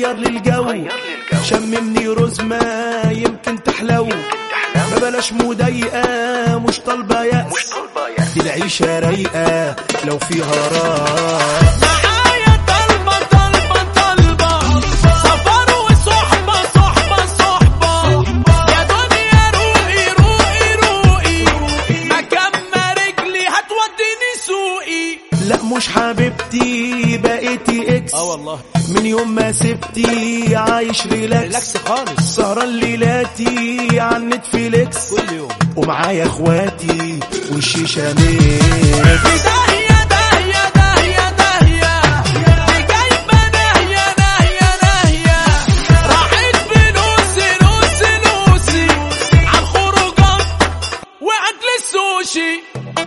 غير لي الجو غير لي الجو. شممني رزمة يمكن تحلو ما بلاش مضايقة مش طالبة مش يأس طالبة يا دي العيشة رايقة لو فيها راس معايا طلبة طلبة طلبة سفر وصحبة صحبة صحبة يا دنيا روقي روقي روقي مكان ما رجلي هتوديني سوقي لا مش حبيبتي بقيتي اكس اه والله من يوم ما سبتي عايش ريلاكس ريلاكس خالص سهران ليلاتي على نتفليكس كل يوم ومعايا اخواتي والشيشة ميكس في داهية داهية داهية داهية دي جايبة ناهية ناهية ناهية راحت فلوسي نوسي نوسي عالخروجات وأكل السوشي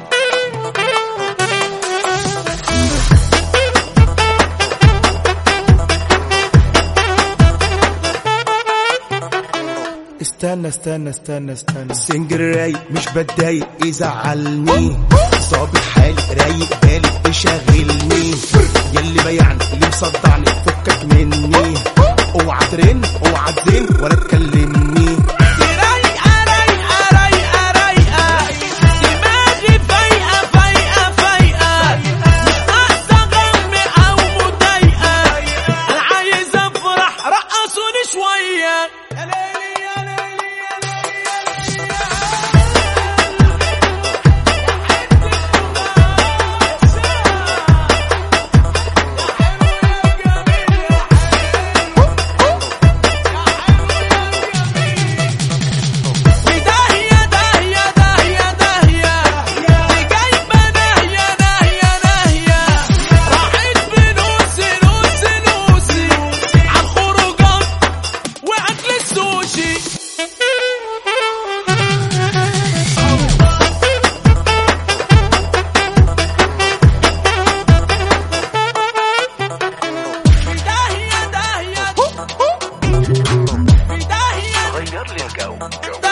استنى استنى استنى استنى السنجر رايق مش بتضايق يزعلني ظابط حالي رايق بالي يشغلني يلي بيعني اللي مصدعني فكك مني اوعى ترن اوعى تزن ولا تكلمني دي رايقة رايقة رايقة رايقة دماغي فايقة فايقة فايقة ناقصة غم أو مضايقة أنا عايز أفرح رقصوني شوية يا ليلي يا ليلي يا ليلي في داهية داهية داهية داهية دي جايبة ناهية ناهية ناهية راحت فلوسي نوسي نوسي عالخروجات وأكل السوشي في داهية داهية في داهية غير لي الجو داهية